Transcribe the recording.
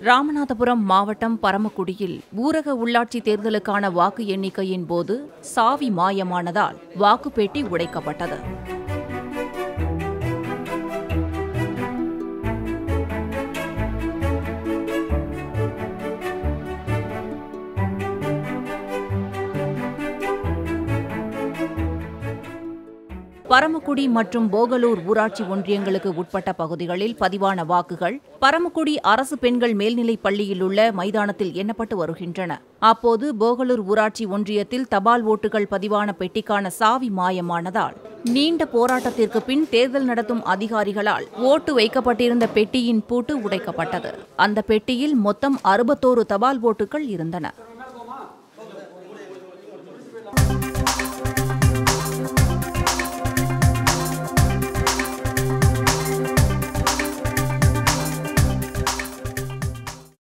ராமநாதபுரம் மாவட்டம் பரமக்குடியில் ஊரக உள்ளாட்சி தேர்தலுக்கான வாக்கு எண்ணிக்கையின் போது சாவி மாயமானதால் வாக்குப்பெட்டி உடைக்கப்பட்டது பரமக்குடி மற்றும் போகலூர் ஊராட்சி ஒன்றியங்களுக்கு உட்பட்ட பகுதிகளில் பதிவான வாக்குகள் பரமக்குடி அரசு பெண்கள் மேல்நிலைப் பள்ளியில் உள்ள மைதானத்தில் எண்ணப்பட்டு வருகின்றன அப்போது போகலூர் ஊராட்சி ஒன்றியத்தில் தபால் ஓட்டுகள் பதிவான பெட்டிக்கான சாவி மாயமானதால் நீண்ட போராட்டத்திற்கு பின் தேர்தல் நடத்தும் அதிகாரிகளால் ஓட்டு வைக்கப்பட்டிருந்த பெட்டியின் பூட்டு உடைக்கப்பட்டது அந்த பெட்டியில் மொத்தம் அறுபத்தோரு தபால் ஓட்டுகள் இருந்தன